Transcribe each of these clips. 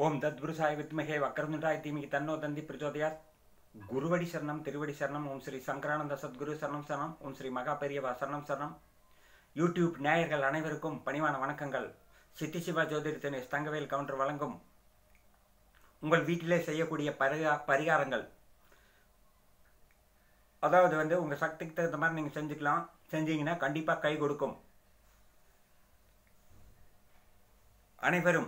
ஓம் தத்குருசாய வித்மகே வக்கரந்துண்டாய் தீமிகி தன்னோ தந்தி பிரச்சோதயாத் குருவடி சரணம் திருவடி சரணம் ஓம் ஸ்ரீ சங்கரானந்த சத்குரு சரணம் சரணம் ஓம் ஸ்ரீ மகா பெரியவா சரணம் சரணம் யூடியூப் நேயர்கள் அனைவருக்கும் பணிவான வணக்கங்கள் சித்தி சிவா ஜோதிடத்தினை தங்கவேல் கவுண்டர் வழங்கும் உங்கள் வீட்டிலே செய்யக்கூடிய பரிகா பரிகாரங்கள் அதாவது வந்து உங்கள் சக்திக்கு தகுந்த மாதிரி நீங்கள் செஞ்சுக்கலாம் செஞ்சீங்கன்னா கண்டிப்பாக கை கொடுக்கும் அனைவரும்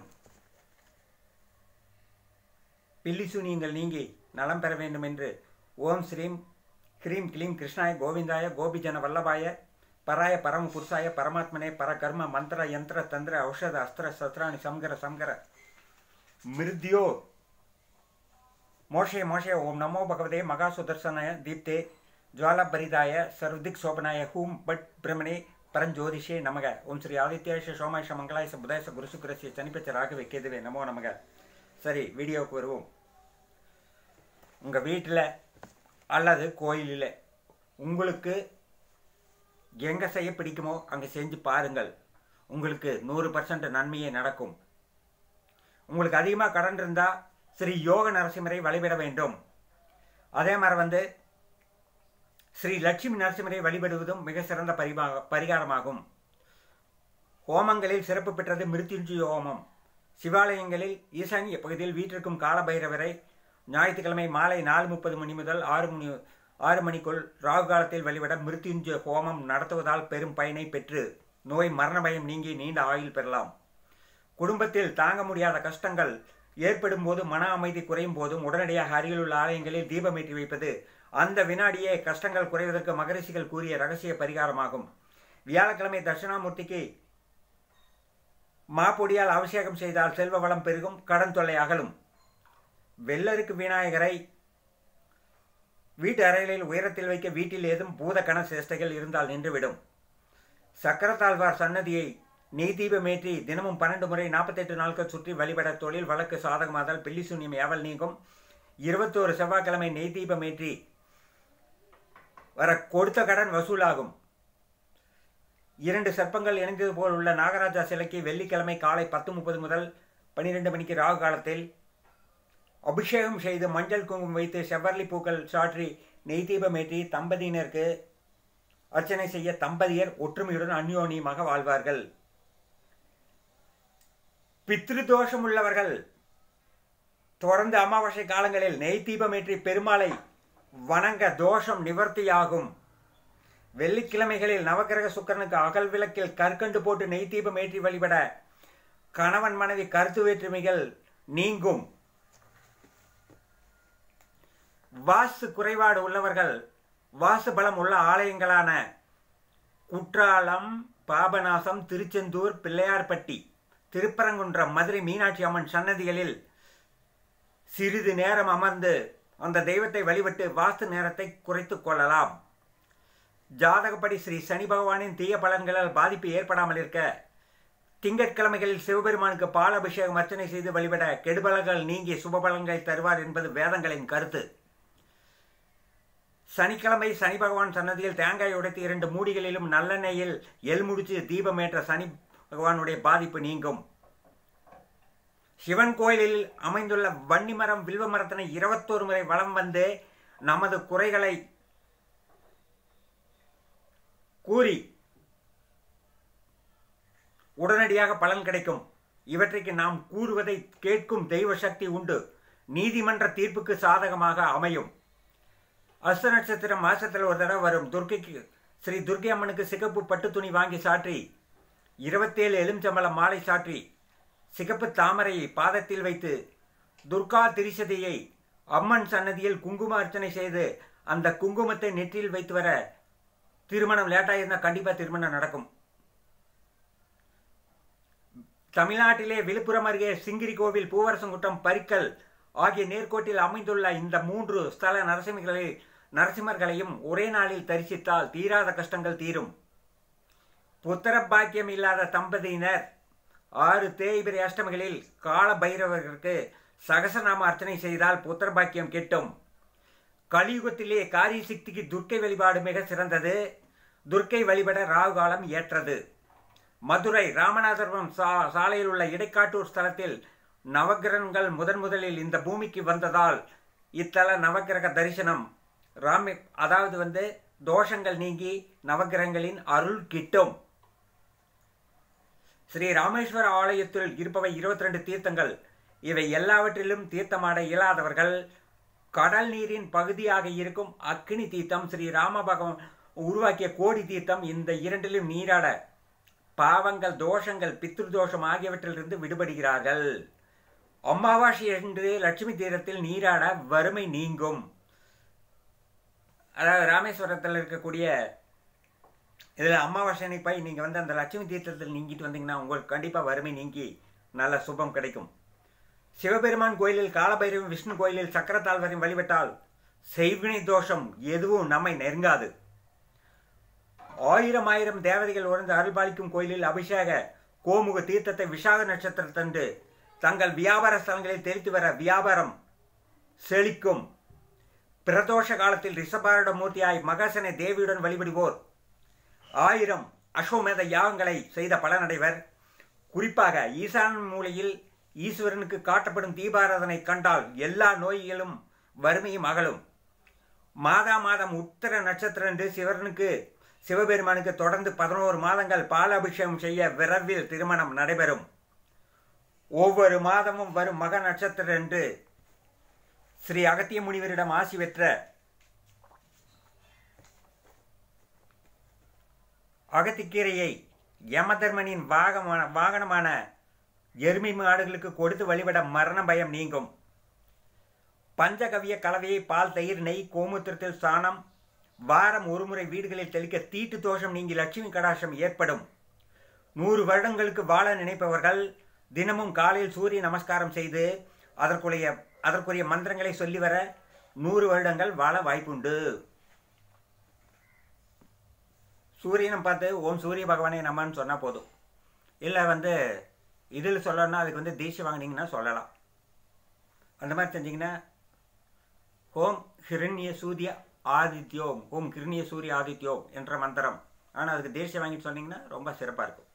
பில்லி சூனியங்கள் நீங்கி நலம் பெற வேண்டும் என்று ஓம் ஸ்ரீம் கிரீம் கிளீம் கிருஷ்ணாய கோவிந்தாய கோபிஜன வல்லபாய பராய பரம புருஷாய பரமாத்மனே பரகர்ம மந்திர யந்திர தந்திர ஔஷத அஸ்திர சத்ராணி சம்கர சம்கர மிருத்யோ மோஷே மோஷே ஓம் நமோ பகவதே மகா சுதர்சனாய தீப்தே ஜுவாலபரிதாய சர்வதிக் சோபனாய ஹூம் பட் பிரமணே பரஞ்சோதிஷே நமக ஓம் ஸ்ரீ ஆதித்யாஷ சோமாயஷ மங்களாயச புதாயச குருசுக்குரசிய சனிப்பச்ச ராகவே கேதுவே நமோ நமக சரி வீடியோவுக்கு வருவோம் உங்கள் வீட்டில் அல்லது கோயிலில் உங்களுக்கு எங்கே செய்ய பிடிக்குமோ அங்கே செஞ்சு பாருங்கள் உங்களுக்கு நூறு பர்சன்ட் நன்மையே நடக்கும் உங்களுக்கு அதிகமாக கடன் இருந்தால் ஸ்ரீ யோக நரசிம்மரை வழிபட வேண்டும் அதே மாதிரி வந்து ஸ்ரீ லட்சுமி நரசிம்மரை வழிபடுவதும் மிக சிறந்த பரிமா பரிகாரமாகும் ஹோமங்களில் சிறப்பு பெற்றது மிருத்யுஞ்சய ஹோமம் சிவாலயங்களில் ஈசானிய பகுதியில் வீட்டிற்கும் காலபைரவரை ஞாயிற்றுக்கிழமை மாலை நாலு முப்பது மணி முதல் ஆறு மணி ஆறு மணிக்குள் ராகு காலத்தில் வழிபட மிருத்யுஞ்சய ஹோமம் நடத்துவதால் பெரும் பயனை பெற்று நோய் மரண பயம் நீங்கி நீண்ட ஆயுள் பெறலாம் குடும்பத்தில் தாங்க முடியாத கஷ்டங்கள் ஏற்படும் போது மன அமைதி குறையும் போதும் உடனடியாக அருகிலுள்ள ஆலயங்களில் தீபமேற்றி வைப்பது அந்த வினாடியே கஷ்டங்கள் குறைவதற்கு மகரிஷிகள் கூறிய ரகசிய பரிகாரமாகும் வியாழக்கிழமை தட்சிணாமூர்த்திக்கு மாப்பொடியால் அபிஷேகம் செய்தால் செல்வ வளம் பெருகும் கடன் தொல்லை அகலும் வெள்ளருக்கு விநாயகரை வீட்டு அறைகளில் உயரத்தில் வைக்க வீட்டில் ஏதும் பூதகண சேஷ்டைகள் இருந்தால் நின்றுவிடும் சக்கரத்தாழ்வார் சன்னதியை நெய் தீபமேற்றி தினமும் பன்னெண்டு முறை நாற்பத்தெட்டு நாட்கள் சுற்றி வழிபட தொழில் வழக்கு சாதகமாதல் பில்லி சூன்யம் ஏவல் நீங்கும் இருபத்தோரு செவ்வாய்க்கிழமை நெய் தீபமேற்றி வர கொடுத்த கடன் வசூலாகும் இரண்டு சர்ப்பங்கள் இணைந்தது போல் உள்ள நாகராஜா சிலைக்கு வெள்ளிக்கிழமை காலை பத்து முப்பது முதல் பனிரெண்டு மணிக்கு ராகு காலத்தில் அபிஷேகம் செய்து மஞ்சள் குங்குமம் வைத்து செவ்வரளி பூக்கள் சாற்றி நெய் தீபமேற்றி தம்பதியினருக்கு அர்ச்சனை செய்ய தம்பதியர் ஒற்றுமையுடன் அந்யோன்யமாக வாழ்வார்கள் பித்ருதோஷம் உள்ளவர்கள் தொடர்ந்து அமாவாசை காலங்களில் நெய் தீபமேற்றி பெருமாளை வணங்க தோஷம் நிவர்த்தியாகும் வெள்ளிக்கிழமைகளில் நவகிரக சுக்கரனுக்கு அகல் விளக்கில் கற்கண்டு போட்டு நெய் தீபம் ஏற்றி வழிபட கணவன் மனைவி கருத்து வேற்றுமைகள் நீங்கும் வாசு குறைபாடு உள்ளவர்கள் வாசு பலம் உள்ள ஆலயங்களான குற்றாலம் பாபநாசம் திருச்செந்தூர் பிள்ளையார்பட்டி திருப்பரங்குன்றம் மதுரை மீனாட்சி அம்மன் சன்னதிகளில் சிறிது நேரம் அமர்ந்து அந்த தெய்வத்தை வழிபட்டு வாஸ்து நேரத்தை குறைத்து கொள்ளலாம் ஜாதகப்படி ஸ்ரீ சனி பகவானின் தீய பலன்களால் பாதிப்பு ஏற்படாமல் இருக்க திங்கட்கிழமைகளில் சிவபெருமானுக்கு பால் அபிஷேகம் அர்ச்சனை செய்து வழிபட கெடுபலங்கள் நீங்கி சுபபலன்களை தருவார் என்பது வேதங்களின் கருத்து சனிக்கிழமை சனி பகவான் சன்னதியில் தேங்காய் உடைத்து இரண்டு மூடிகளிலும் நல்லெண்ணெயில் எல் முடிச்சு தீபமேற்ற சனி பகவானுடைய பாதிப்பு நீங்கும் சிவன் கோயிலில் அமைந்துள்ள வன்னிமரம் வில்வ மரத்தினை இருபத்தோரு முறை வளம் வந்து நமது குறைகளை கூறி உடனடியாக பலன் கிடைக்கும் இவற்றைக்கு நாம் கூறுவதை கேட்கும் தெய்வ சக்தி உண்டு நீதிமன்ற தீர்ப்புக்கு சாதகமாக அமையும் அஸ்த நட்சத்திரம் மாசத்தில் ஒரு தடவை வரும் துர்க்கைக்கு ஸ்ரீ துர்க்கை அம்மனுக்கு சிகப்பு பட்டு துணி வாங்கி சாற்றி இருபத்தேழு எலுமிச்சம்பளம் மாலை சாற்றி சிகப்பு தாமரையை பாதத்தில் வைத்து துர்கா திரிசதியை அம்மன் சன்னதியில் குங்கும அர்ச்சனை செய்து அந்த குங்குமத்தை நெற்றியில் வைத்து வர திருமணம் லேட்டாக இருந்தால் கண்டிப்பாக திருமணம் நடக்கும் தமிழ்நாட்டிலே விழுப்புரம் அருகே சிங்கிரி கோவில் பூவரசங்குட்டம் பரிக்கல் ஆகிய நேர்கோட்டில் அமைந்துள்ள இந்த மூன்று ஸ்தல நரசிம்மர்களை நரசிம்மர்களையும் ஒரே நாளில் தரிசித்தால் தீராத கஷ்டங்கள் தீரும் புத்திர பாக்கியம் இல்லாத தம்பதியினர் ஆறு தேய்பிரை அஷ்டமிகளில் கால பைரவர்களுக்கு சகசநாம அர்ச்சனை செய்தால் புத்திர பாக்கியம் கிட்டும் கலியுகத்திலே காரிய சக்திக்கு துர்க்கை வழிபாடு மிக சிறந்தது துர்க்கை வழிபட ராகு காலம் ஏற்றது மதுரை ராமநாதபுரம் சா சாலையில் உள்ள இடைக்காட்டூர் ஸ்தலத்தில் நவகிரகங்கள் முதன் முதலில் இந்த பூமிக்கு வந்ததால் இத்தல நவகிரக தரிசனம் ராமி அதாவது வந்து தோஷங்கள் நீங்கி நவகிரகங்களின் அருள் கிட்டும் ஸ்ரீ ராமேஸ்வர ஆலயத்தில் இருப்பவை இருபத்தி ரெண்டு தீர்த்தங்கள் இவை எல்லாவற்றிலும் தீர்த்தமாட இயலாதவர்கள் கடல் நீரின் பகுதியாக இருக்கும் அக்னி தீர்த்தம் ஸ்ரீ ராம பகவான் உருவாக்கிய கோடி தீர்த்தம் இந்த இரண்டிலும் நீராட பாவங்கள் தோஷங்கள் பித்ரு தோஷம் ஆகியவற்றிலிருந்து விடுபடுகிறார்கள் அமாவாசை என்று லட்சுமி தீரத்தில் நீராட வறுமை நீங்கும் அதாவது ராமேஸ்வரத்தில் இருக்கக்கூடிய இதில் அமாவாசை போய் நீங்கள் வந்து அந்த லட்சுமி தீர்த்தத்தில் நீங்கிட்டு வந்தீங்கன்னா உங்களுக்கு கண்டிப்பாக வறுமை நீங்கி நல்ல சுபம் கிடைக்கும் சிவபெருமான் கோயிலில் காலபைரவன் விஷ்ணு கோயிலில் சக்கரத்தாழ்வரையும் வழிபட்டால் செய்வினை தோஷம் எதுவும் நம்மை நெருங்காது ஆயிரம் ஆயிரம் தேவதைகள் உணர்ந்து அருள்பாலிக்கும் கோயிலில் அபிஷேக கோமுக தீர்த்தத்தை விசாக நட்சத்திரத்தன்று தங்கள் வியாபார ஸ்தலங்களில் தெரித்து வர வியாபாரம் செழிக்கும் பிரதோஷ காலத்தில் ரிஷபாரட மூர்த்தியாய் மகசனை தேவியுடன் வழிபடுவோர் ஆயிரம் அஸ்வமேத யாகங்களை செய்த பலனடைவர் குறிப்பாக ஈசான மூலையில் ஈஸ்வரனுக்கு காட்டப்படும் தீபாராதனை கண்டால் எல்லா நோய்களும் வறுமையும் அகலும் மாதா மாதம் உத்தர நட்சத்திரம் என்று சிவனுக்கு சிவபெருமானுக்கு தொடர்ந்து பதினோரு மாதங்கள் பாலாபிஷேகம் செய்ய விரைவில் திருமணம் நடைபெறும் ஒவ்வொரு மாதமும் வரும் மக நட்சத்திரம் என்று ஸ்ரீ அகத்திய முனிவரிடம் ஆசி பெற்ற அகத்திக்கீரையை யமதர்மனின் வாகமான வாகனமான எருமை மாடுகளுக்கு கொடுத்து வழிபட மரண பயம் நீங்கும் பஞ்சகவிய கலவையை பால் தயிர் நெய் கோமுத்திரத்தில் சாணம் வாரம் ஒருமுறை வீடுகளில் தெளிக்க தீட்டு தோஷம் நீங்கி லட்சுமி கடாசம் ஏற்படும் நூறு வருடங்களுக்கு வாழ நினைப்பவர்கள் தினமும் காலையில் சூரிய நமஸ்காரம் செய்து அதற்குரிய அதற்குரிய மந்திரங்களை சொல்லி வர நூறு வருடங்கள் வாழ வாய்ப்புண்டு சூரியனை பார்த்து ஓம் சூரிய பகவானே நம்மன்னு சொன்னால் போதும் இல்லை வந்து இதில் சொல்லணும்னா அதுக்கு வந்து தீட்சை வாங்கினீங்கன்னா சொல்லலாம் அந்த மாதிரி செஞ்சிங்கன்னா ஓம் ஹிரண்ய சூரிய ஆதித்யோம் ஓம் கிருண்ய சூரிய ஆதித்யோம் என்ற மந்திரம் ஆனால் அதுக்கு தீட்சை வாங்கிட்டு சொன்னீங்கன்னா ரொம்ப சிறப்பாக இருக்கும்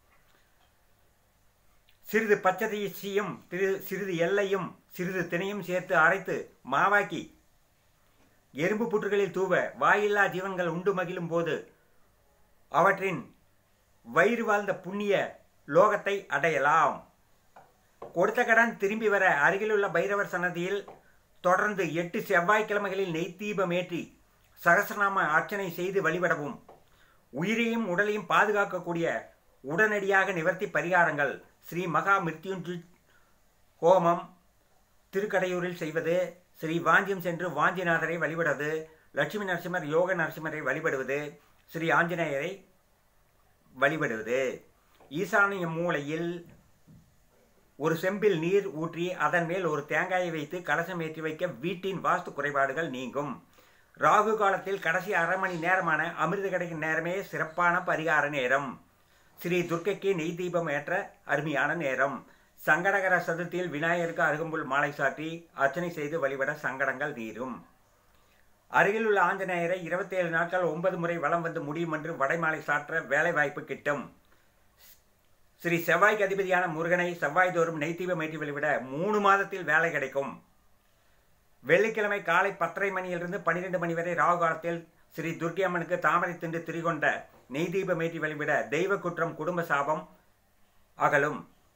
சிறிது பச்சரிசியும் திரு சிறிது எல்லையும் சிறிது தினையும் சேர்த்து அரைத்து மாவாக்கி எறும்பு புற்றுகளில் தூவ வாயில்லா ஜீவன்கள் உண்டு மகிழும் போது அவற்றின் வயிறு வாழ்ந்த புண்ணிய லோகத்தை அடையலாம் கொடுத்த கடன் திரும்பி வர அருகிலுள்ள பைரவர் சன்னதியில் தொடர்ந்து எட்டு செவ்வாய்க்கிழமைகளில் நெய் தீபம் ஏற்றி சகசநாம அர்ச்சனை செய்து வழிபடவும் உயிரையும் உடலையும் பாதுகாக்கக்கூடிய உடனடியாக நிவர்த்தி பரிகாரங்கள் ஸ்ரீ மகா மிருத்யுஞ்சு ஹோமம் திருக்கடையூரில் செய்வது ஸ்ரீ வாஞ்சியம் சென்று வாஞ்சிநாதரை வழிபடுவது லட்சுமி நரசிம்மர் யோக நரசிம்மரை வழிபடுவது ஸ்ரீ ஆஞ்சநேயரை வழிபடுவது ஈசானிய மூலையில் ஒரு செம்பில் நீர் ஊற்றி அதன் மேல் ஒரு தேங்காயை வைத்து கலசம் ஏற்றி வைக்க வீட்டின் வாஸ்து குறைபாடுகள் நீங்கும் ராகு காலத்தில் கடைசி அரை மணி நேரமான அமிர்த கிடைக்கும் நேரமே சிறப்பான பரிகார நேரம் ஸ்ரீ துர்க்கைக்கு நெய் தீபம் ஏற்ற அருமையான நேரம் சங்கடகர சதுர்த்தியில் விநாயகருக்கு அருகம்புல் மாலை சாட்டி அர்ச்சனை செய்து வழிபட சங்கடங்கள் தீரும் அருகில் உள்ள ஆஞ்சநேயரை இருபத்தி ஏழு நாட்கள் ஒன்பது முறை வலம் வந்து முடியும் என்று வடைமாலை சாற்ற வேலை வாய்ப்பு கிட்டும் ஸ்ரீ செவ்வாய்க்கு அதிபதியான முருகனை செவ்வாய் தோறும் நெய்த்தீபம் ஏற்றி வழிவிட மூணு மாதத்தில் வேலை கிடைக்கும் வெள்ளிக்கிழமை காலை பத்தரை மணியிலிருந்து பன்னிரெண்டு மணி வரை ராகு காலத்தில் ஸ்ரீ துர்க்கை அம்மனுக்கு தாமரை திண்டு திரிகொண்ட நெய் தீபம் ஏற்றி வழிவிட தெய்வ குற்றம் குடும்ப சாபம் அகலும்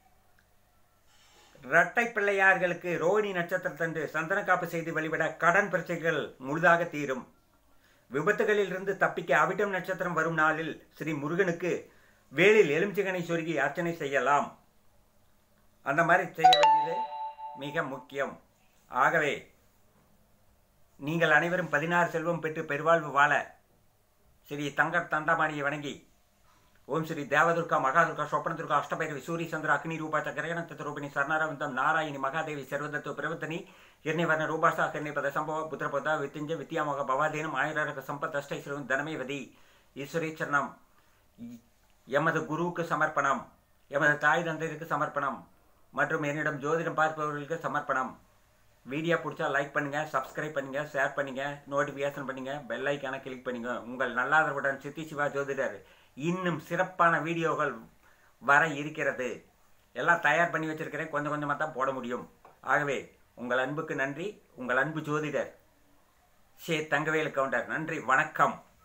இரட்டை பிள்ளையார்களுக்கு ரோஹிணி நட்சத்திரத்தன்று சந்தன காப்பு செய்து வழிபட கடன் பிரச்சனைகள் முழுதாக தீரும் விபத்துகளில் இருந்து தப்பிக்க அவிட்டம் நட்சத்திரம் வரும் நாளில் ஸ்ரீ முருகனுக்கு வேலில் எலுமிச்சகனை சொருகி அர்ச்சனை செய்யலாம் அந்த மாதிரி செய்ய வேண்டியது மிக முக்கியம் ஆகவே நீங்கள் அனைவரும் பதினாறு செல்வம் பெற்று பெருவாழ்வு வாழ ஸ்ரீ தங்க தண்டமாணியை வணங்கி ஓம் ஸ்ரீ தேவதுர்கா மகாதுர்கா சொப்பனதுர்கா அஷ்டபைரவி சூரிய சந்திர அக்னி ரூபா சக்கரகணத்த ரூபிணி சர்ணாரவிந்தம் நாராயணி மகாதேவி சர்வதத்துவ பிரவர்த்தனி ಹಿರಣ್ಯವರ್ಣ ರೂಪಾಸ ಪದ ಸಂಭವ ಪುತ್ರಪದ ವಿತ್ಯಂಜ ವಿದ್ಯಾಮೋಗ ಭವಾಧೀனம் ஆயிரக்க சம்பத் அஷ்டைஸ்வரம் தனமேவதி ஈஸ்வரீச்சரணம் எமது குருவுக்கு சமர்ப்பணம் எமது தாய் தந்தையருக்கு சமர்ப்பணம் மற்றும் என்னிடம் ஜோதிடம் பார்ப்பவர்களுக்கு சமர்ப்பணம் வீடியோ பிடிச்சா லைக் பண்ணுங்க சப்ஸ்கிரைப் பண்ணுங்க ஷேர் பண்ணுங்க நோட்டிஃபிகேஷன் பண்ணுங்க பெல் ஐக்கான கிளிக் பண்ணுங்க உங்கள் நல்லாதரவுடன் சித்தி சிவா ஜோதிடர் இன்னும் சிறப்பான வீடியோகள் வர இருக்கிறது எல்லாம் தயார் பண்ணி வச்சிருக்கிறேன் கொஞ்சம் கொஞ்சமாக தான் போட முடியும் ஆகவே உங்கள் அன்புக்கு நன்றி உங்கள் அன்பு ஜோதிடர் சே தங்கவேலு கவுண்டர் நன்றி வணக்கம்